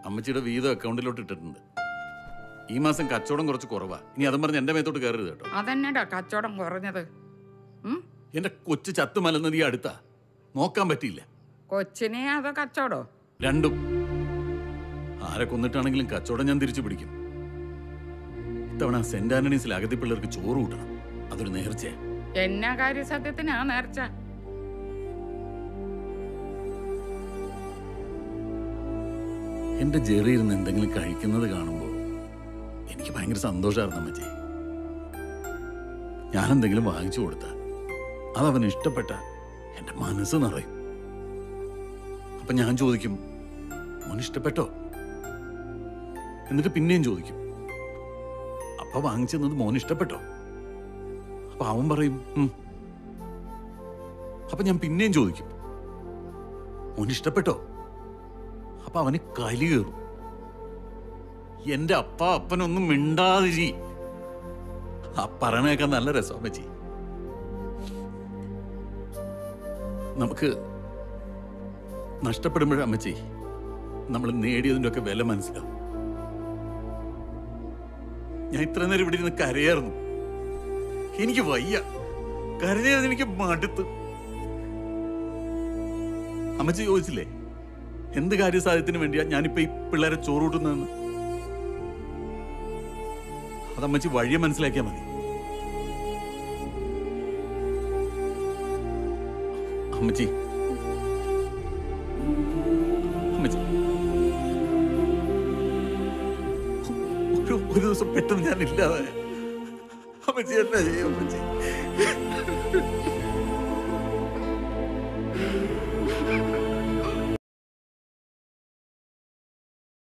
അമ്മച്ചിയുടെ വീതം അക്കൗണ്ടിലോട്ട് ഇട്ടിട്ടുണ്ട് ഈ മാസം കച്ചവടം കുറച്ച് കുറവാ ഇനി അതും പറഞ്ഞ് എന്റെ മേത്തോട്ട് കയറരുത് കേട്ടോ അതന്നെടാ കച്ചവടം കുറഞ്ഞത് ഉം? എന്റെ കൊച്ചു ചത്തു മലന്നത് ഈ അടുത്താ നോക്കാൻ പറ്റിയില്ല കൊച്ചിനെ അതോ കച്ചവടോ രണ്ടും ആരെ കൊന്നിട്ടാണെങ്കിലും കച്ചവടം ഞാൻ തിരിച്ചു പിടിക്കും ഇത്തവണ സെന്റ് ആന്റണീസിൽ അഗതി പിള്ളേർക്ക് ചോറ് കൂട്ടണം അതൊരു നേർച്ചയാ എന്നാ കാര്യ സത്യത്തിനാ നേർച്ച എന്റെ ജെറി ഇരുന്ന് എന്തെങ്കിലും കഴിക്കുന്നത് കാണുമ്പോൾ എനിക്ക് ഭയങ്കര സന്തോഷമായിരുന്നു അമ്മച്ചി ഞാൻ എന്തെങ്കിലും വാങ്ങിച്ചു കൊടുത്ത അതവന് ഇഷ്ടപ്പെട്ട എന്റെ മനസ്സ് നിറയും അപ്പൊ ഞാൻ ചോദിക്കും മോൻ ഇഷ്ടപ്പെട്ടോ എന്നിട്ട് പിന്നെയും ചോദിക്കും അപ്പൊ വാങ്ങിച്ചെന്നത് മോൻ ഇഷ്ടപ്പെട്ടോ അപ്പൊ അവൻ പറയും "ഉം." അപ്പൊ ഞാൻ പിന്നെയും ചോദിക്കും മോൻ ഇഷ്ടപ്പെട്ടോ അപ്പൊ അവന് കലി കയറും എന്റെ അപ്പ അപ്പനൊന്നും മിണ്ടാതിരി ആ പറയണേക്കാൻ നല്ല രസം അമ്മച്ചി നമുക്ക് നഷ്ടപ്പെടുമ്പോഴേ അമ്മച്ചി നമ്മൾ നേടിയതിൻ്റെ ഒക്കെ വില മനസ്സിലാവും ഞാൻ ഇത്ര നേരം ഇവിടെ ഇരുന്ന് കരയായിരുന്നു എനിക്ക് വയ്യ കരഞ്ഞത് എനിക്ക് മടുത്ത് അമ്മച്ചി ചോദിച്ചില്ലേ എന്ത് കാര്യസാധ്യത്തിന് വേണ്ടിയാ ഞാനിപ്പോ ഈ പിള്ളേരെ ചോറൂട്ടുന്നതെന്ന് അതമ്മച്ചി വഴിയെ മനസ്സിലാക്കിയാ മതി അമ്മച്ചി അമ്മച്ചി ഒരു ഒരു ദിവസം പെട്ടെന്ന് ഞാൻ ഇല്ലാതെ അമ്മച്ചി എന്നാ ചെയ്യും അമ്മച്ചി